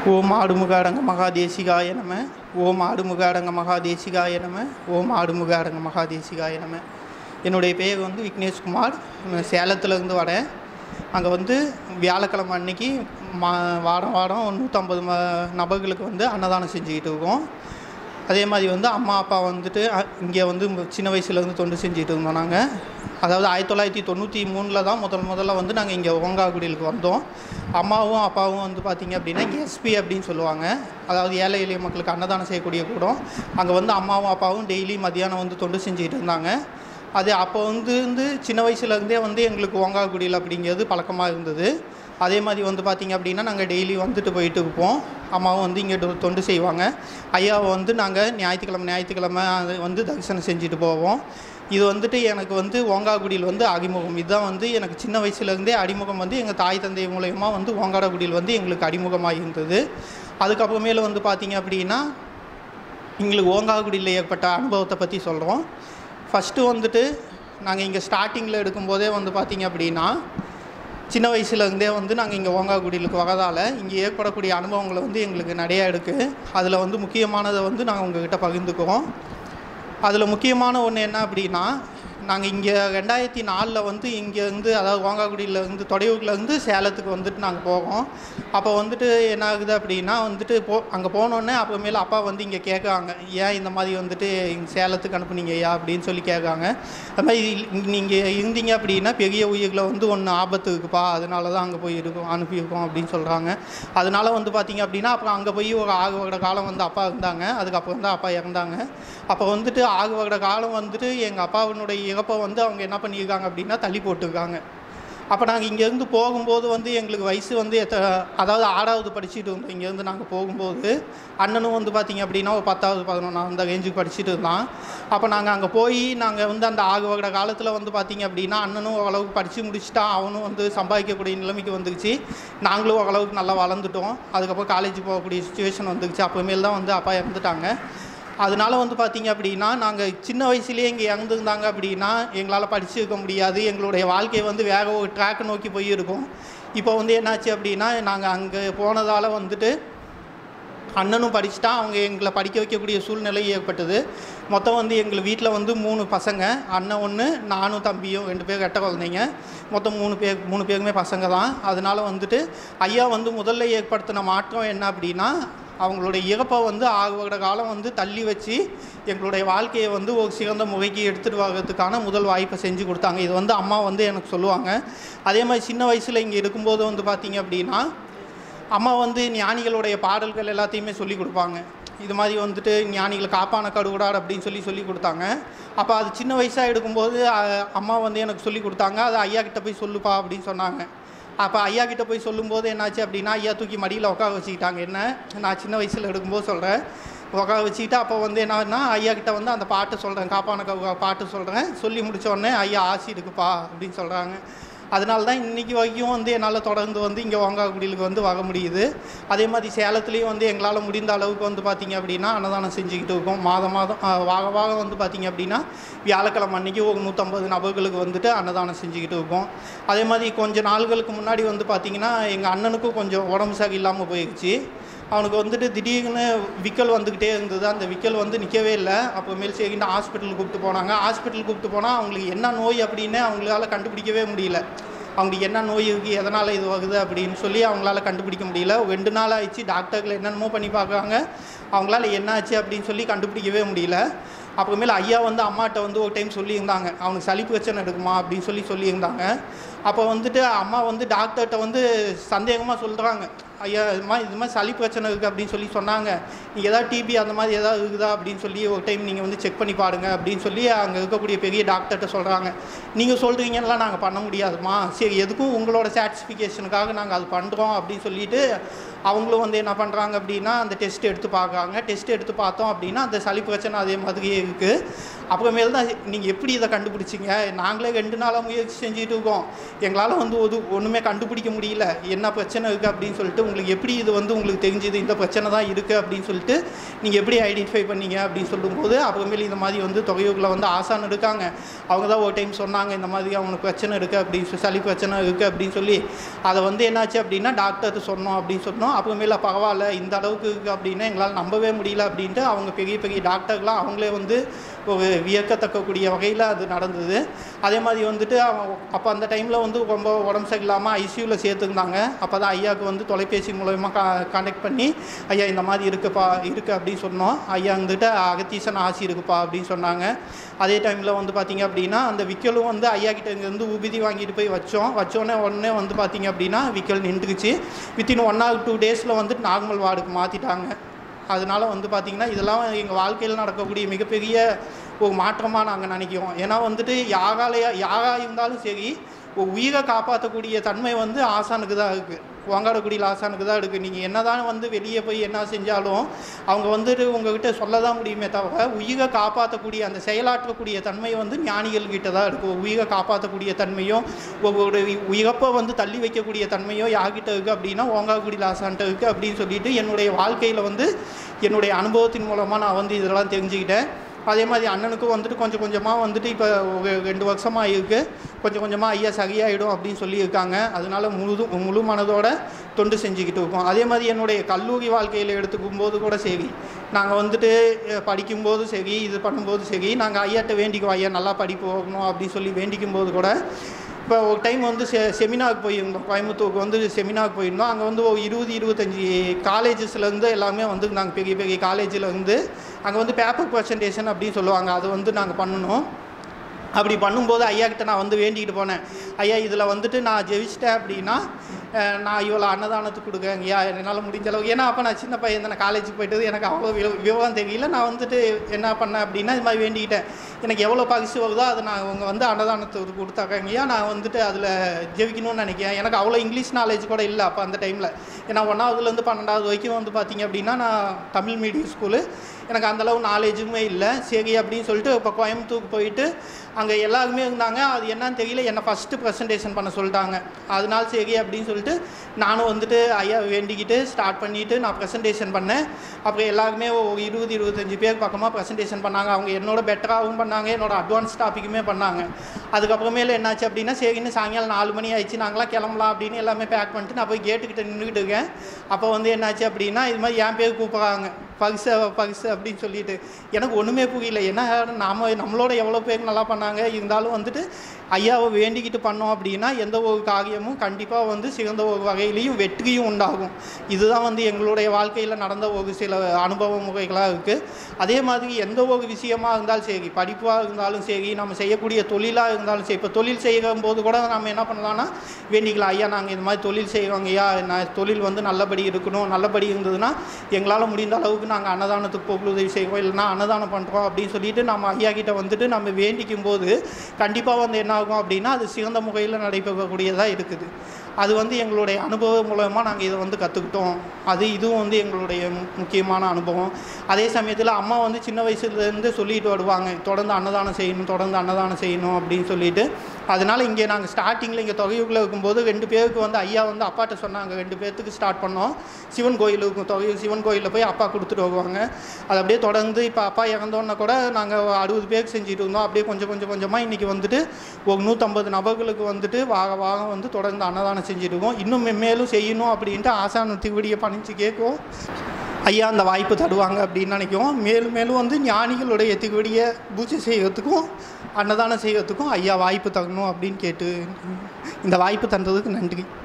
ஓம் ஆடுமுகாடங்க மகாதேசிகாய நம ஓம் ஆடுமுகாடங்க மகாதேசிகாய நம ஓம் ஆடுமுகாடங்க மகாதேசிகாய நம என்னுடைய பேர் வந்து விக்னேஷ்குமார் நான் சேலத்துலேருந்து வரேன் அங்கே வந்து வியாழக்கிழமை அன்னைக்கு மா வாரம் வாரம் நூற்றம்பது ம நபர்களுக்கு வந்து அன்னதானம் செஞ்சுக்கிட்டு இருக்கோம் அதே மாதிரி வந்து அம்மா அப்பா வந்துட்டு இங்கே வந்து ம- சின்ன வயசுலேருந்து தொண்டு செஞ்சுட்டு இருந்தோம் நாங்கள் அதாவது ஆயிரத்தி தொள்ளாயிரத்தி தொண்ணூற்றி மூணில் தான் முதல் முதல்ல வந்து நாங்கள் இங்கே ஓங்காகுடியிலுக்கு வந்தோம் அம்மாவும் அப்பாவும் வந்து பார்த்திங்க அப்படின்னா இங்கே எஸ்பி அப்படின்னு சொல்லுவாங்க அதாவது ஏழை எளிய மக்களுக்கு அன்னதானம் செய்யக்கூடிய கூடம் அங்கே வந்து அம்மாவும் அப்பாவும் டெய்லி மதியானம் வந்து தொண்டு செஞ்சுட்டு இருந்தாங்க அது அப்போ வந்து வந்து சின்ன வயசுலேருந்தே வந்து எங்களுக்கு ஓங்காகுடியில் அப்படிங்கிறது பழக்கமாக இருந்தது அதே மாதிரி வந்து பார்த்திங்க அப்படின்னா நாங்கள் டெய்லி வந்துட்டு போயிட்டு இருப்போம் அம்மாவும் வந்து இங்கே தொ- தொண்டு செய்வாங்க ஐயாவை வந்து நாங்கள் ஞாயிற்றுக்கிழமை ஞாயிற்றுக்கிழமை அது வந்து தரிசனம் செஞ்சுட்டு போவோம் இது வந்துட்டு எனக்கு வந்து ஓங்காகுடியில் வந்து அறிமுகம் இதுதான் வந்து எனக்கு சின்ன வயசுலேருந்தே அறிமுகம் வந்து எங்கள் தாய் தந்தை மூலயமா வந்து ஓங்காடகுடியில் வந்து எங்களுக்கு அறிமுகமாக இருந்தது அதுக்கப்புறமேல வந்து பார்த்திங்க அப்படின்னா எங்களுக்கு ஓங்காகுடியில் ஏற்பட்ட அனுபவத்தை பற்றி சொல்கிறோம் ஃபஸ்ட்டு வந்துட்டு நாங்கள் இங்கே ஸ்டார்டிங்கில் எடுக்கும்போதே வந்து பார்த்திங்க அப்படின்னா சின்ன வயசுலேருந்தே வந்து நாங்கள் இங்கே ஓங்காகுடியிலுக்கு வரதால் இங்கே ஏற்படக்கூடிய அனுபவங்களை வந்து எங்களுக்கு நிறையா இருக்குது அதில் வந்து முக்கியமானதை வந்து நாங்கள் உங்ககிட்ட பகிர்ந்துக்குவோம் அதில் முக்கியமான ஒன்று என்ன அப்படின்னா நாங்கள் இங்கே ரெண்டாயிரத்தி நாலில் வந்து இங்கேருந்து அதாவது ஓங்காக்குடியிலேருந்து தொடையூர்லேருந்து சேலத்துக்கு வந்துட்டு நாங்கள் போகிறோம் அப்போ வந்துட்டு என்ன ஆகுது அப்படின்னா வந்துட்டு போ அங்கே போனோடனே அப்புறமேல அப்பா வந்து இங்கே கேட்குறாங்க ஏன் இந்த மாதிரி வந்துட்டு இங்க சேலத்துக்கு அனுப்புனீங்க ஐயா அப்படின்னு சொல்லி கேட்குறாங்க அது மாதிரி நீங்கள் இருந்தீங்க அப்படின்னா பெரிய உயிர்களை வந்து ஒன்று ஆபத்து இருக்குப்பா அதனால தான் அங்கே போய் இருக்கோம் அனுப்பியிருக்கோம் அப்படின்னு சொல்கிறாங்க அதனால வந்து பார்த்தீங்க அப்படின்னா அப்புறம் அங்கே போய் ஒரு ஆறு வருட காலம் வந்து அப்பா இருந்தாங்க அதுக்கப்புறம் தான் அப்பா இறந்தாங்க அப்போ வந்துட்டு ஆறு வருட காலம் வந்துட்டு எங்கள் அப்பாவினுடைய இறப்பை வந்து அவங்க என்ன பண்ணியிருக்காங்க அப்படின்னா தள்ளி போட்டிருக்காங்க அப்போ நாங்கள் இங்கேருந்து போகும்போது வந்து எங்களுக்கு வயசு வந்து எத்த அதாவது ஆறாவது படிச்சுட்டு இருந்தோம் இங்கேருந்து நாங்கள் போகும்போது அண்ணனும் வந்து பார்த்திங்க அப்படின்னா ஒரு பத்தாவது பதினொன்றாவது அந்த ரேஞ்சுக்கு படிச்சுட்டு இருந்தான் அப்போ நாங்கள் அங்கே போய் நாங்கள் வந்து அந்த ஆறு வருட காலத்தில் வந்து பார்த்திங்க அப்படின்னா அண்ணனும் ஓரளவுக்கு படித்து முடிச்சுட்டான் அவனும் வந்து சம்பாதிக்கக்கூடிய நிலைமைக்கு வந்துருச்சு நாங்களும் ஓரளவுக்கு நல்லா வளர்ந்துட்டோம் அதுக்கப்புறம் காலேஜ் போகக்கூடிய சுச்சுவேஷன் வந்துருச்சு அப்புறமேல் தான் வந்து அப்பா இறந்துட்டாங்க அதனால வந்து பார்த்தீங்க அப்படின்னா நாங்கள் சின்ன வயசுலேயே இங்கே இறந்துருந்தாங்க அப்படின்னா எங்களால் படிச்சிருக்க முடியாது எங்களுடைய வாழ்க்கை வந்து வேற ஒரு ட்ராக் நோக்கி போயிருக்கும் இப்போ வந்து என்னாச்சு அப்படின்னா நாங்கள் அங்கே போனதால் வந்துட்டு அண்ணனும் படிச்சுட்டா அவங்க எங்களை படிக்க வைக்கக்கூடிய சூழ்நிலை ஏற்பட்டது மொத்தம் வந்து எங்கள் வீட்டில் வந்து மூணு பசங்க அண்ணன் ஒன்று நானும் தம்பியும் ரெண்டு பேர் ரெட்டை குழந்தைங்க மொத்தம் மூணு பேர் மூணு பேருமே பசங்க தான் அதனால வந்துட்டு ஐயா வந்து முதல்ல ஏற்படுத்தின மாற்றம் என்ன அப்படின்னா அவங்களுடைய இறப்பை வந்து ஆறு வருட காலம் வந்து தள்ளி வச்சு எங்களுடைய வாழ்க்கையை வந்து ஒரு சிறந்த முறைக்கு எடுத்துகிட்டு வர்றதுக்கான முதல் வாய்ப்பை செஞ்சு கொடுத்தாங்க இது வந்து அம்மா வந்து எனக்கு சொல்லுவாங்க அதே மாதிரி சின்ன வயசில் இங்கே இருக்கும்போது வந்து பார்த்தீங்க அப்படின்னா அம்மா வந்து ஞானிகளுடைய பாடல்கள் எல்லாத்தையுமே சொல்லி கொடுப்பாங்க இது மாதிரி வந்துட்டு ஞானிகள் காப்பான கடுகுடார் அப்படின்னு சொல்லி சொல்லி கொடுத்தாங்க அப்போ அது சின்ன வயசாக எடுக்கும்போது அஹ், அம்மா வந்து எனக்கு சொல்லி கொடுத்தாங்க அது ஐயா கிட்ட போய் சொல்லுப்பா அப்படின்னு சொன்னாங்க அப்போ ஐயா கிட்ட போய் சொல்லும்போது என்னாச்சு அப்படின்னா ஐயா தூக்கி மடியில் உட்கார வச்சுக்கிட்டாங்க என்ன நான் சின்ன வயசில் எடுக்கும்போது சொல்கிறேன் உட்கார வச்சுக்கிட்டு அப்போ வந்து என்னன்னா ஐயா கிட்ட வந்து அந்த பாட்டு சொல்கிறேன் காப்பான கவுகா பாட்டு சொல்கிறேன் சொல்லி முடிச்ச உடனே ஐயா ஆசி இருக்குப்பா அப்படின்னு சொல்கிறாங்க அதனால தான் இன்றைக்கி வரைக்கும் வந்து என்னால் தொடர்ந்து வந்து இங்கே வாங்காக்குடியிலுக்கு வந்து வர முடியுது அதே மாதிரி சேலத்துலேயும் வந்து எங்களால் முடிந்த அளவுக்கு வந்து பார்த்திங்க அப்படின்னா அன்னதானம் செஞ்சுக்கிட்டு இருக்கோம் மாதம் மாதம் ஆ, வார வாரம் வந்து பார்த்திங்க அப்படின்னா வியாழக்கிழமை அன்றைக்கி ஒரு நூற்றம்பது நபர்களுக்கு வந்துட்டு அன்னதானம் செஞ்சுக்கிட்டு இருக்கோம் அதே மாதிரி கொஞ்சம் நாள்களுக்கு முன்னாடி வந்து பார்த்திங்கன்னா எங்கள் அண்ணனுக்கும் கொஞ்சம் உடம்பு சரியில்லாமல் போயிடுச்சு அவனுக்கு வந்துட்டு திடீர்னு விக்கல் வந்துக்கிட்டே இருந்தது அந்த விக்கல் வந்து நிற்கவே இல்லை அப்புறமேல் சரின்னு ஹாஸ்பிட்டலுக்கு கூப்பிட்டு போனாங்க ஹாஸ்பிட்டலுக்கு கூப்பிட்டு போனால் அவங்களுக்கு என்ன நோய் அப்படின்னு அவங்களால கண்டுபிடிக்கவே முடியல அவங்களுக்கு என்ன நோய் இருக்குது எதனால் இது வருது அப்படின்னு சொல்லி அவங்களால கண்டுபிடிக்க முடியல ஒரு ரெண்டு நாள் ஆயிடுச்சு டாக்டர்கள் என்னென்னமோ பண்ணி பார்க்குறாங்க அவங்களால என்ன ஆச்சு அப்படின்னு சொல்லி கண்டுபிடிக்கவே முடியல அப்புறமேல ஐயா வந்து அம்மாட்ட வந்து ஒரு டைம் சொல்லியிருந்தாங்க அவனுக்கு சளி பிரச்சனை இருக்குமா அப்படின்னு சொல்லி சொல்லியிருந்தாங்க அப்போ வந்துட்டு அம்மா வந்து டாக்டர்கிட்ட வந்து சந்தேகமாக சொல்கிறாங்க ஐயா இது மாதிரி இது மாதிரி சளி பிரச்சனை இருக்குது அப்படின்னு சொல்லி சொன்னாங்க நீங்கள் ஏதாவது டிபி அந்த மாதிரி ஏதாவது இருக்குதா அப்படின்னு சொல்லி ஒரு டைம் நீங்கள் வந்து செக் பண்ணி பாருங்க அப்படின்னு சொல்லி அங்கே இருக்கக்கூடிய பெரிய டாக்டர்கிட்ட சொல்கிறாங்க நீங்கள் சொல்கிறீங்கன்னா நாங்கள் பண்ண முடியாதுமா சரி எதுக்கும் உங்களோட சாட்டிஸ்ஃபிகேஷனுக்காக நாங்கள் அது பண்ணுறோம் அப்படின்னு சொல்லிட்டு அவங்களும் வந்து என்ன பண்ணுறாங்க அப்படின்னா அந்த டெஸ்ட் எடுத்து பார்க்குறாங்க டெஸ்ட் எடுத்து பார்த்தோம் அப்படின்னா அந்த சளி பிரச்சனை அதே மாதிரியே இருக்குது அப்புறமேல் தான் நீங்கள் எப்படி இதை கண்டுபிடிச்சிங்க நாங்களே ரெண்டு நாளாக முயற்சி செஞ்சுட்டு இருக்கோம் எங்களால் வந்து ஒரு ஒன்றுமே கண்டுபிடிக்க முடியல என்ன பிரச்சனை இருக்குது அப்படின்னு சொல்லிட்டு உங்களுக்கு எப்படி இது வந்து உங்களுக்கு தெரிஞ்சுது இந்த பிரச்சனை தான் இருக்குது அப்படின்னு சொல்லிட்டு நீங்கள் எப்படி ஐடென்டிஃபை பண்ணீங்க அப்படின்னு சொல்லும்போது அப்புறமேல் இந்த மாதிரி வந்து தொகையூரில் வந்து ஆசான் இருக்காங்க அவங்க தான் ஒரு டைம் சொன்னாங்க இந்த மாதிரி அவனுக்கு பிரச்சனை இருக்குது அப்படின்னு சொல்லி சளி பிரச்சனை இருக்குது அப்படின்னு சொல்லி அதை வந்து என்னாச்சு அப்படின்னா டாக்டர்கிட்ட சொன்னோம் அப்படின்னு சொன்னோம் அப்புறமேல பரவாயில்ல இந்த அளவுக்கு இருக்குது அப்படின்னா எங்களால் நம்பவே முடியல அப்படின்ட்டு அவங்க பெரிய பெரிய டாக்டர்லாம் அவங்களே வந்து ஒரு வியக்கத்தக்கக்கூடிய வகையில் அது நடந்தது அதே மாதிரி வந்துட்டு அவன் அப்போ அந்த டைமில் வந்து ரொம்ப உடம்பு சரியில்லாமல் ஐசியூவில் சேர்த்துருந்தாங்க அப்போ தான் ஐயாவுக்கு வந்து தொலைபேசி மூலயமா கா கான்டாக்ட் பண்ணி ஐயா இந்த மாதிரி இருக்குப்பா இருக்குது அப்படின்னு சொன்னோம் ஐயா வந்துட்டு அகத்தீசன் ஆசி இருக்குப்பா அப்படின்னு சொன்னாங்க அதே டைமில் வந்து பார்த்திங்க அப்படின்னா அந்த விக்கலும் வந்து ஐயா கிட்ட இருந்து உபிதி வாங்கிட்டு போய் வச்சோம் வச்சோடனே உடனே வந்து பார்த்திங்க அப்படின்னா விக்கல் நின்றுக்குச்சு வித்தின் ஒன் ஆர் டூ டேஸில் வந்துட்டு நார்மல் வார்டுக்கு மாற்றிட்டாங்க அதனால வந்து பார்த்திங்கன்னா இதெல்லாம் எங்கள் வாழ்க்கையில் நடக்கக்கூடிய மிகப்பெரிய ஒரு மாற்றமாக நாங்கள் நினைக்கிறோம் ஏன்னா வந்துட்டு யாகாலையா யாகா இருந்தாலும் சரி ஒரு உயிரை காப்பாற்றக்கூடிய தன்மை வந்து ஆசானுக்கு தான் இருக்குது வாங்காடக்குடியில் ஆசானுக்கு தான் இருக்குது நீங்கள் என்ன தான் வந்து வெளியே போய் என்ன செஞ்சாலும் அவங்க வந்துட்டு உங்ககிட்ட சொல்ல தான் முடியுமே தவிர உயிரை காப்பாற்றக்கூடிய அந்த செயலாற்றக்கூடிய தன்மை வந்து ஞானிகள்கிட்ட தான் இருக்குது உயிரை காப்பாற்றக்கூடிய தன்மையும் ஒவ்வொரு உயிரப்பை வந்து தள்ளி வைக்கக்கூடிய தன்மையும் யார்கிட்ட இருக்குது அப்படின்னா ஓங்காக்குடியில் ஆசான்ட்ட இருக்குது அப்படின்னு சொல்லிட்டு என்னுடைய வாழ்க்கையில் வந்து என்னுடைய அனுபவத்தின் மூலமாக நான் வந்து இதெல்லாம் தெரிஞ்சுக்கிட்டேன் அதே மாதிரி அண்ணனுக்கும் வந்துட்டு கொஞ்சம் கொஞ்சமாக வந்துட்டு இப்போ ஒரு ரெண்டு வருஷமாக இருக்குது கொஞ்சம் கொஞ்சமாக ஐயா சரியாயிடும் அப்படின்னு சொல்லியிருக்காங்க அதனால முழு முழு மனதோட தொண்டு செஞ்சுக்கிட்டு இருக்கோம் அதே மாதிரி என்னுடைய கல்லூரி வாழ்க்கையில் எடுத்துக்கும் போது கூட சரி நாங்கள் வந்துட்டு அஹ், படிக்கும்போது சரி இது பண்ணும்போது சரி நாங்கள் ஐயாட்ட வேண்டிக்குவோம் ஐயா நல்லா படிப்பு போகணும் அப்படின்னு சொல்லி வேண்டிக்கும் போது கூட இப்போ ஒரு டைம் வந்து செ செமினாருக்கு போயிருந்தோம் கோயம்புத்தூருக்கு வந்து செமினாருக்கு போயிருந்தோம் அங்கே வந்து ஒரு இருபது இருபத்தஞ்சி காலேஜஸ்லேருந்து எல்லாமே வந்து நாங்கள் பெரிய பெரிய காலேஜில் இருந்து அங்கே வந்து பேப்பர் ப்ரெசன்டேஷன் அப்படின்னு சொல்லுவாங்க அது வந்து நாங்கள் பண்ணணும் அப்படி பண்ணும்போது ஐயா கிட்ட நான் வந்து வேண்டிக்கிட்டு போனேன் ஐயா இதில் வந்துட்டு நான் ஜெயிச்சிட்டேன் அப்படின்னா அஹ், நான் இவ்வளோ அன்னதானத்துக்கு கொடுக்குறேன் ஐயா என்னால் முடிஞ்ச அளவுக்கு ஏன்னா அப்போ நான் சின்ன பையன் தான் காலேஜுக்கு போயிட்டு எனக்கு அவ்வளோ விவ- விவரம் தெரியல நான் வந்துட்டு என்ன பண்ணேன் அப்படின்னா இது மாதிரி வேண்டிக்கிட்டேன் எனக்கு எவ்வளோ பரிசு வருதோ அதை நான் அவங்க வந்து அன்னதானத்துக்கு கொடுத்தாங்க ஐயா நான் வந்துட்டு அதில் ஜெயிக்கணும்னு நினைக்கிறேன் எனக்கு அவ்வளோ இங்கிலீஷ் நாலேஜ் கூட இல்லை அப்போ அந்த டைமில் ஏன்னா ஒன்றாவதுலேருந்து பன்னெண்டாவது வரைக்கும் வந்து பார்த்தீங்க அப்படின்னா நான் தமிழ் மீடியம் ஸ்கூலு எனக்கு அந்தளவு நாலேஜுமே இல்லை சரி அப்படின்னு சொல்லிட்டு இப்போ கோயம்புத்தூருக்கு போயிட்டு அங்கே எல்லாருமே இருந்தாங்க அது என்னன்னு தெரியல என்னை ஃபஸ்ட்டு ப்ரெசன்டேஷன் பண்ண சொல்லிட்டாங்க அதனால சரி அப்படின்னு சொல்லிட்டு நானும் வந்துட்டு ஐயா வேண்டிக்கிட்டு ஸ்டார்ட் பண்ணிவிட்டு நான் ப்ரெசன்டேஷன் பண்ணேன் அப்புறம் எல்லாருமே ஒரு இருபது இருபத்தஞ்சி பேர் பக்கமாக ப்ரெசன்டேஷன் பண்ணாங்க அவங்க என்னோட பெட்டராகவும் பண்ணாங்க என்னோட அட்வான்ஸ் டாப்பிக்குமே பண்ணாங்க அதுக்கப்புறமேல என்னாச்சு அப்படின்னா சரின்னு சாயங்காலம் நாலு மணி ஆயிடுச்சு நாங்களாம் கிளம்பலாம் அப்படின்னு எல்லாமே பேக் பண்ணிட்டு நான் போய் கேட்டுக்கிட்ட நின்றுக்கிட்டு இருக்கேன் அப்போ வந்து என்னாச்சு அப்படின்னா இது மாதிரி என் பேர் கூப்பிட்றாங்க பரிசு பரிசு அப்படின்னு சொல்லிட்டு எனக்கு ஒன்றுமே புரியல ஏன்னா நாம நம்மளோட எவ்வளோ பேர் நல்லா பண்ணாங்க இருந்தாலும் வந்துட்டு ஐயாவை வேண்டிக்கிட்டு பண்ணோம் அப்படின்னா எந்த ஒரு காரியமும் கண்டிப்பாக வந்து சிறந்த ஒரு வகையிலையும் வெற்றியும் உண்டாகும் இதுதான் வந்து எங்களுடைய வாழ்க்கையில் நடந்த ஒரு சில அனுபவ முறைகளாக இருக்குது அதே மாதிரி எந்த ஒரு விஷயமா இருந்தாலும் சரி படிப்பாக இருந்தாலும் சரி நம்ம செய்யக்கூடிய தொழிலாக இருந்தாலும் சரி இப்போ தொழில் செய்கிற போது கூட நம்ம என்ன பண்ணலாம்னா வேண்டிக்கலாம் ஐயா நாங்கள் இந்த மாதிரி தொழில் செய்கிறோங்க ஐயா நான் தொழில் வந்து நல்லபடி இருக்கணும் நல்லபடி இருந்ததுன்னா எங்களால் முடிந்த அளவுக்கு நாங்கள் அன்னதானத்துக்கு பொருள் உதவி செய்வோம் இல்லைன்னா அன்னதானம் பண்ணுறோம் அப்படின்னு சொல்லிட்டு நம்ம ஐயா கிட்ட வந்துட்டு நம்ம வேண்டிக்கும் போது கண்டிப்பாக வந்து என்ன ஆகும் அப்படின்னா அது சிறந்த முறையில் நடைபெறக்கூடியதாக இருக்குது அது வந்து எங்களுடைய அனுபவம் மூலமாக நாங்கள் இதை வந்து கற்றுக்கிட்டோம் அது இதுவும் வந்து எங்களுடைய மு- முக்கியமான அனுபவம் அதே சமயத்தில் அம்மா வந்து சின்ன வயசுலேருந்து சொல்லிட்டு வருவாங்க தொடர்ந்து அன்னதானம் செய்யணும் தொடர்ந்து அன்னதானம் செய்யணும் அப்படின்னு சொல்லிட்டு அதனால் இங்கே நாங்கள் ஸ்டார்டிங்கில் இங்கே தொகையூரில் இருக்கும்போது ரெண்டு பேருக்கு வந்து ஐயா வந்து அப்பாட்ட சொன்னாங்க ரெண்டு பேர்த்துக்கு ஸ்டார்ட் பண்ணோம் சிவன் கோயில் இருக்கும் தொகையூர் சிவன் கோயிலில் போய் அப்பா கொடுத்துட்டு வருவாங்க அது அப்படியே தொடர்ந்து இப்போ அப்பா இறந்தோன்னே கூட நாங்கள் அறுபது பேருக்கு செஞ்சுட்டு இருந்தோம் அப்படியே கொஞ்சம் கொஞ்சம் கொஞ்சமாக இன்றைக்கி வந்துட்டு ஒரு நூற்றம்பது நபர்களுக்கு வந்துட்டு வாக வாகம் வந்து தொடர்ந்து அன்னதானம் செஞ்சுட்டு இருக்கோம் இன்னும் மென்மேலும் செய்யணும் அப்படின்ட்டு ஆசான திருவடியை பணிச்சு கேட்கும் ஐயா அந்த வாய்ப்பு தருவாங்க அப்படின்னு நினைக்கிறோம் மேலும் மேலும் வந்து ஞானிகளுடைய திருவடியை பூஜை செய்யறதுக்கும் அன்னதானம் செய்யறதுக்கும் ஐயா வாய்ப்பு தரணும் அப்படின்னு கேட்டு இந்த வாய்ப்பு தந்ததுக்கு நன்றி